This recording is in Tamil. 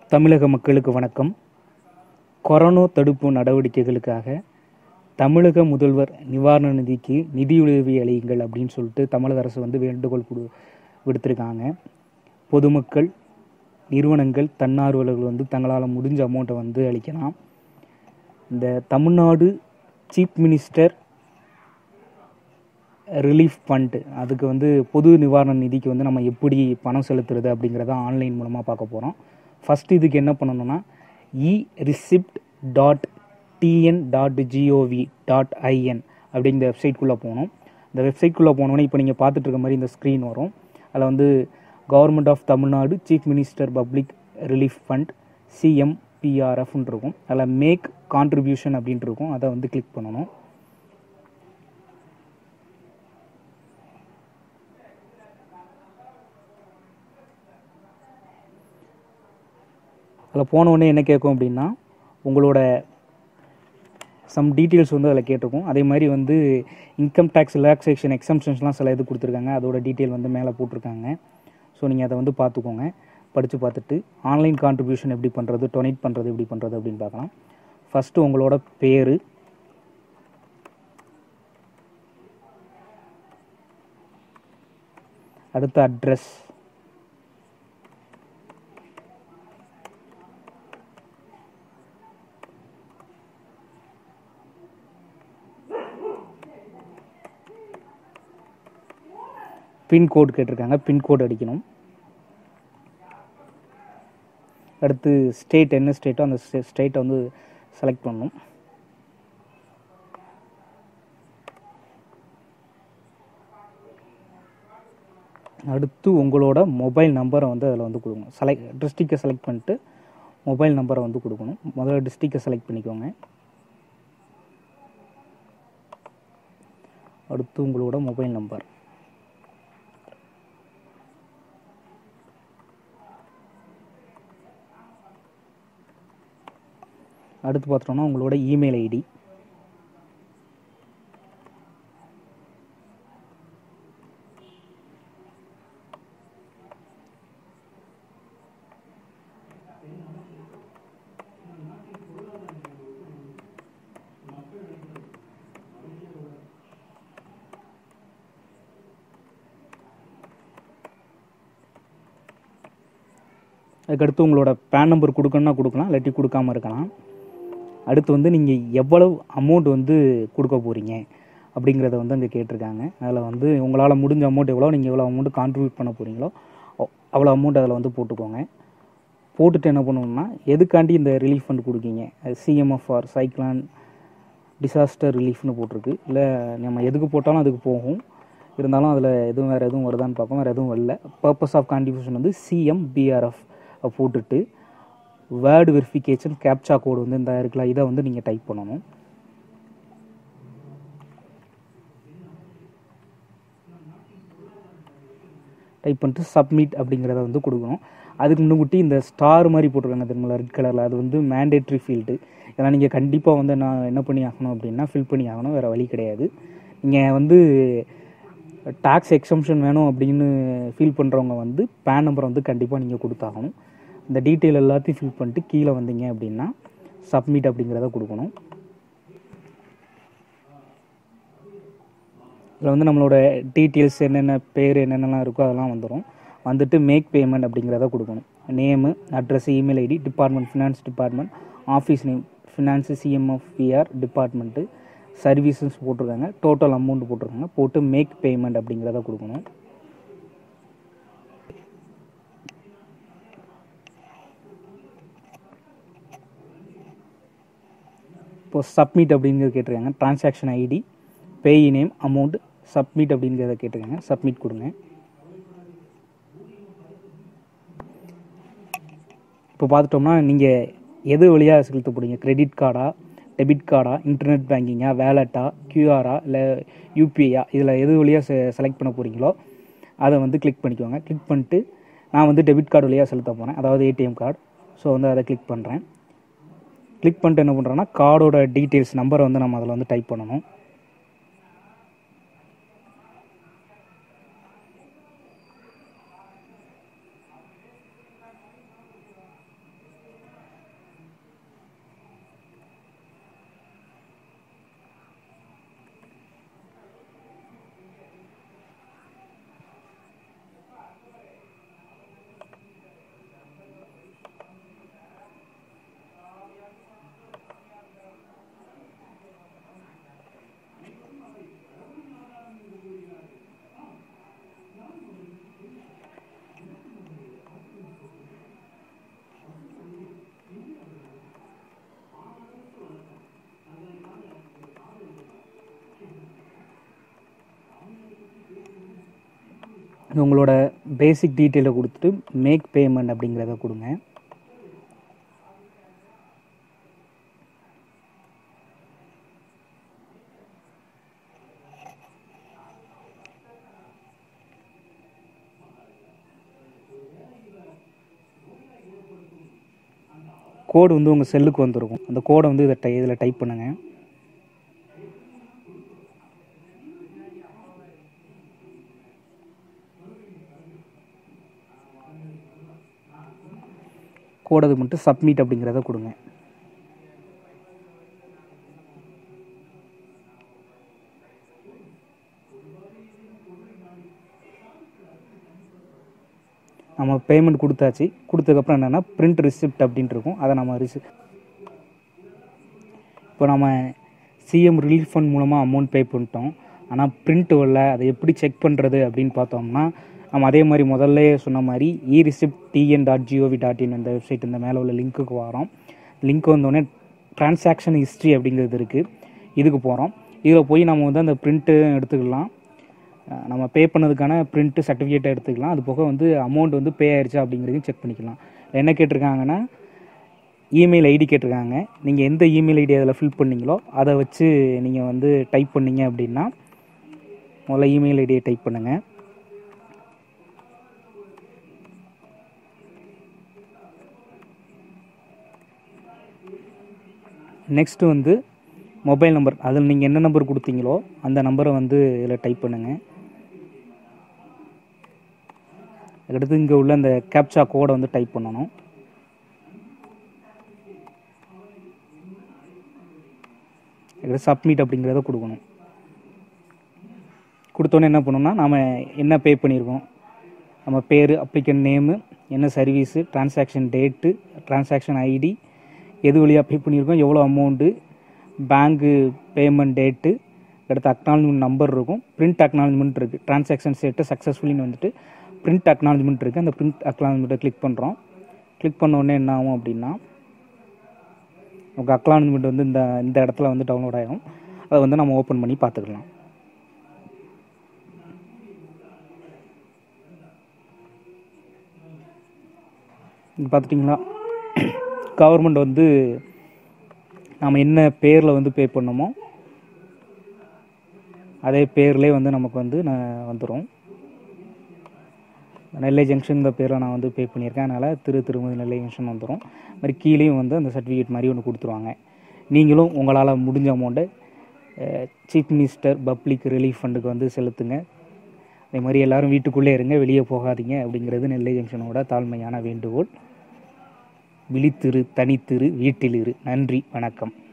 தமிழக மக்களுக்கு வணக்கம் கொரோனா தடுப்பு நடவடிக்கைகளுக்காக தமிழக முதல்வர் நிவாரண நிதிக்கு நிதியுதவி அளியுங்கள் அப்படின்னு சொல்லிட்டு தமிழக அரசு வந்து வேண்டுகோள் கொடு விடுத்திருக்காங்க பொதுமக்கள் நிறுவனங்கள் தன்னார்வலர்கள் வந்து தங்களால் முடிஞ்ச அமௌண்ட்டை வந்து அளிக்கலாம் இந்த Tamil Nadu chief minister relief fund அதுக்கு வந்து பொது நிவாரண நிதிக்கு வந்து நம்ம எப்படி பணம் செலுத்துறது அப்படிங்கிறத ஆன்லைன் மூலமாக பார்க்க போகிறோம் ஃபஸ்ட் இதுக்கு என்ன பண்ணணும்னா e receipt dot TN dot GOV dot IN அப்படிங்கிற வெப்சைட்குள்ளே போகணும் இந்த வெப்சைட்குள்ளே போனோன்னே இப்போ நீங்கள் பார்த்துட்டு இருக்க மாதிரி இந்த ஸ்க்ரீன் வரும் அதில் வந்து government of Tamil Nadu chief minister public relief fund சிஎம்பிஆர்எஃப்னு இருக்கும் அதில் மேக் கான்ட்ரிபியூஷன் அப்படின்ட்டு இருக்கும் அதை வந்து கிளிக் பண்ணணும் அதில் போன உடனே என்ன கேட்கும் அப்படின்னா உங்களோட சம் டீட்டெயில்ஸ் வந்து அதில் கேட்டிருக்கும் அதே மாதிரி வந்து இன்கம் டேக்ஸ் ரிலாக்ஸேஷன் எக்ஸம்ஷன்ஸ்லாம் சில இது கொடுத்துருக்காங்க அதோட டீட்டெயில் வந்து மேலே போட்டிருக்காங்க ஸோ நீங்கள் அதை வந்து பார்த்துக்கோங்க படித்து பார்த்துட்டு ஆன்லைன் கான்ட்ரிபியூஷன் எப்படி பண்ணுறது டொனேட் பண்ணுறது எப்படி பண்ணுறது அப்படின்னு பார்க்கலாம் ஃபஸ்ட்டு உங்களோட பேர் அடுத்து அட்ரஸ் பின்கோடு கேட்டிருக்காங்க பின்கோடு அடிக்கணும் அடுத்து ஸ்டேட் என்ன ஸ்டேட்டோ அந்த ஸ்டேட்டை வந்து செலக்ட் பண்ணணும் அடுத்து உங்களோட மொபைல் நம்பரை வந்து அதில் வந்து கொடுக்கணும் செலக்ட் டிஸ்ட்ரிக்டை செலக்ட் பண்ணிட்டு மொபைல் நம்பரை வந்து கொடுக்கணும் முதல்ல டிஸ்ட்ரிக்டை செலக்ட் பண்ணிக்கோங்க அடுத்து உங்களோட மொபைல் நம்பர் அடுத்து பார்த்துட்டோம்னா உங்களோட இமெயில் ஐடி அதுக்கடுத்து உங்களோட பேன் நம்பர் கொடுக்கணும்னா கொடுக்கலாம் இல்லாட்டி கொடுக்காம இருக்கலாம் அடுத்து வந்து நீங்கள் எவ்வளவு அமௌண்ட் வந்து கொடுக்க போகிறீங்க அப்படிங்கிறத வந்து அங்கே கேட்டிருக்காங்க அதில் வந்து உங்களால் முடிஞ்ச அமௌண்ட் எவ்வளோ நீங்கள் எவ்வளோ அமௌண்ட் கான்ட்ரிபியூட் பண்ண போகிறீங்களோ அவ்வளோ அமௌண்ட் அதில் வந்து போட்டுக்கோங்க போட்டுட்டு என்ன பண்ணணும்னா எதுக்காண்டி இந்த ரிலீஃப் ஃபண்ட் கொடுக்கீங்க சிஎம்எஃப்ஆர் சைக்ளான் டிசாஸ்டர் ரிலீஃப்னு போட்டிருக்கு இல்லை நம்ம எதுக்கு போட்டாலும் அதுக்கு போகும் இருந்தாலும் அதில் எதுவும் வேறு எதுவும் வருதான்னு பார்ப்போம் வேறு எதுவும் வரல பர்பஸ் ஆஃப் கான்ட்ரிபியூஷன் வந்து சிஎம்பிஆர்எஃப் போட்டுட்டு வேர்டு வெரிஃபிகேஷன் கேப்சா கோடு வந்து இந்த இருக்குல்ல இதை வந்து நீங்கள் டைப் பண்ணணும் டைப் பண்ணிட்டு சப்மிட் அப்படிங்கிறத வந்து கொடுக்கணும் அதுக்கு முன்னுக்குட்டி இந்த ஸ்டார் மாதிரி போட்டிருக்காங்க தெரியுமா ரெட் கலரில் அது வந்து மேண்டேட்ரி ஃபீல்டு இதெல்லாம் நீங்கள் கண்டிப்பாக வந்து நான் என்ன பண்ணி ஆகணும் அப்படின்னா ஃபில் பண்ணி ஆகணும் வேறு வழி கிடையாது நீங்கள் வந்து டேக்ஸ் எக்ஸம்ஷன் வேணும் அப்படின்னு ஃபீல் பண்ணுறவங்க வந்து பேன் நம்பரை வந்து கண்டிப்பாக நீங்கள் கொடுத்தாகணும் இந்த டீட்டெயில் எல்லாத்தையும் ஃபில் பண்ணிட்டு கீழே வந்தீங்க அப்படின்னா சப்மிட் அப்படிங்கிறத கொடுக்கணும் இதில் வந்து நம்மளோட டீட்டெயில்ஸ் என்னென்ன பேர் என்னென்னலாம் இருக்கோ அதெல்லாம் வந்துடும் வந்துட்டு மேக் பேமெண்ட் அப்படிங்கிறத கொடுக்கணும் name address email ID department finance department office name finance CMFPR department services போட்டிருக்காங்க டோட்டல் அமௌண்ட் போட்டிருக்காங்க போட்டு மேக் பேமெண்ட் அப்படிங்கிறத கொடுக்கணும் இப்போ சப்மிட் அப்படிங்கிறது கேட்டிருக்காங்க transaction ID pay name amount submit அப்படிங்கிறத கேட்டிருக்காங்க சப்மிட் கொடுங்க இப்போ பார்த்துட்டோம்னா நீங்கள் எது வழியாக செலுத்த போகிறீங்க கிரெடிட் கார்டா டெபிட் கார்டா இன்டர்நெட் பேங்கிங்கா வேலட்டா கியூஆரா இல்லை யூபிஐயா இதில் எது வழியாக செ செலக்ட் பண்ண போகிறீங்களோ அதை வந்து கிளிக் பண்ணிக்கோங்க கிளிக் பண்ணிட்டு நான் வந்து டெபிட் கார்டு வழியாக செலுத்த போகிறேன் அதாவது ஏடிஎம் கார்டு ஸோ வந்து அதை கிளிக் பண்ணுறேன் கிளிக் பண்ணிட்டு என்ன பண்ணுறோன்னா கார்டோட டீட்டெயில்ஸ் நம்பரை வந்து நம்ம அதில் வந்து டைப் பண்ணணும் உங்களோட பேசிக் டீட்டெயிலை கொடுத்துட்டு மேக் பேமெண்ட் அப்படிங்கிறத கொடுங்க கோடு வந்து உங்கள் செல்லுக்கு வந்திருக்கும் அந்த கோடை வந்து இதை டை இதில் டைப் பண்ணுங்கள் கோடை மட்டும் சப்மிட் அப்படிங்கிறத கொடுங்க நம்ம பேமெண்ட் கொடுத்தாச்சு கொடுத்ததுக்கப்புறம் என்னென்னா பிரிண்ட் ரிசிப்ட் அப்படின்ட்டு இருக்கும் அதை நம்ம ரிசிப்ட் இப்போ நம்ம சிஎம் ரிலீஃப் ஃபண்ட் மூலமாக அமௌண்ட் பே பண்ணிட்டோம் ஆனால் பிரிண்ட் வரல அதை எப்படி செக் பண்ணுறது அப்படின்னு பார்த்தோம்னா நம்ம அதே மாதிரி முதல்ல சொன்ன மாதிரி e receipt TN dot GOV dot IN அந்த வெப்சைட் இந்த மேலே உள்ள லிங்க்குக்கு வரோம் லிங்க் வந்தோடனே ட்ரான்சாக்ஷன் ஹிஸ்ட்ரி அப்படிங்கிறது இருக்குது இதுக்கு போகிறோம் இதில் போய் நம்ம வந்து அந்த பிரிண்ட்டு எடுத்துக்கலாம் அஹ் நம்ம பே பண்ணதுக்கான பிரிண்ட்டு சர்டிஃபிகேட்டை எடுத்துக்கலாம் அது போக வந்து அமௌண்ட் வந்து பே ஆயிடுச்சா அப்படிங்கிறதையும் செக் பண்ணிக்கலாம் என்ன கேட்டிருக்காங்கன்னா இமெயில் ஐடி கேட்டிருக்காங்க நீங்கள் எந்த இமெயில் ஐடி அதில் ஃபில் பண்ணீங்களோ அதை வச்சு நீங்கள் வந்து டைப் பண்ணீங்க அப்படின்னா முதல்ல இமெயில் ஐடியை டைப் பண்ணுங்கள் நெக்ஸ்ட்டு வந்து மொபைல் நம்பர் அதில் நீங்கள் என்ன நம்பர் கொடுத்தீங்களோ அந்த நம்பரை வந்து இதில் டைப் பண்ணுங்கள் அடுத்து இங்கே உள்ள அந்த கேப்சா கோடை வந்து டைப் பண்ணணும் அடுத்து சப்மிட் அப்படிங்கிறத கொடுக்கணும் கொடுத்தோன்னே என்ன பண்ணணும்னா நாம் என்ன பே பண்ணியிருக்கோம் நம்ம பேர் அப்ளிகன் நேமு என்ன service transaction date transaction ID எது வழியாக பே பண்ணியிருக்கோம் எவ்வளோ அமௌண்ட்டு பேங்க்கு பேமெண்ட் டேட்டு அடுத்து அக்னாலஜ்மெண்ட் நம்பர் இருக்கும் பிரிண்ட் அக்னாலஜ்மெண்ட் இருக்குது டிரான்சாக்ஷன் செட்டு சக்ஸஸ்ஃபுல்லின்னு வந்துட்டு பிரிண்ட் அக்னாலஜ்மெண்ட் இருக்குது அந்த பிரிண்ட் அக்னாலஜ்மெண்ட்டை கிளிக் பண்ணுறோம் கிளிக் பண்ண உடனே என்ன ஆகும் அப்படின்னா நமக்கு அக்னாலஜ்மெண்ட் வந்து இந்த இந்த இடத்துல வந்து டவுன்லோட் ஆகும் அதை வந்து நம்ம ஓப்பன் பண்ணி பார்த்துக்கலாம் இங்கே பார்த்துட்டிங்களா கவர்மெண்ட் வந்து நாம் என்ன பேரில் வந்து பே பண்ணோமோ அதே பேர்லேயே வந்து நமக்கு வந்து நான் வந்துடும் நெல்லை ஜங்ஷன் இந்த பேரில் நான் வந்து பே பண்ணியிருக்கேன் அதனால் திரு திருமதி நெல்லை ஜங்ஷன் வந்துடும் மாதிரி கீழேயும் வந்து அந்த சர்டிஃபிகேட் மாதிரி ஒன்று கொடுத்துருவாங்க நீங்களும் உங்களால் முடிஞ்ச அமௌண்ட்டை சீஃப் மினிஸ்டர் பப்ளிக் ரிலீஃப் ஃபண்டுக்கு வந்து செலுத்துங்க அதே மாதிரி எல்லாரும் வீட்டுக்குள்ளே இருங்க வெளியே போகாதீங்க அப்படிங்கிறது நெல்லை ஜங்ஷனோட தாழ்மையான வேண்டுகோள் விழித்திரு தனித்திரு வீட்டிலிரு நன்றி வணக்கம்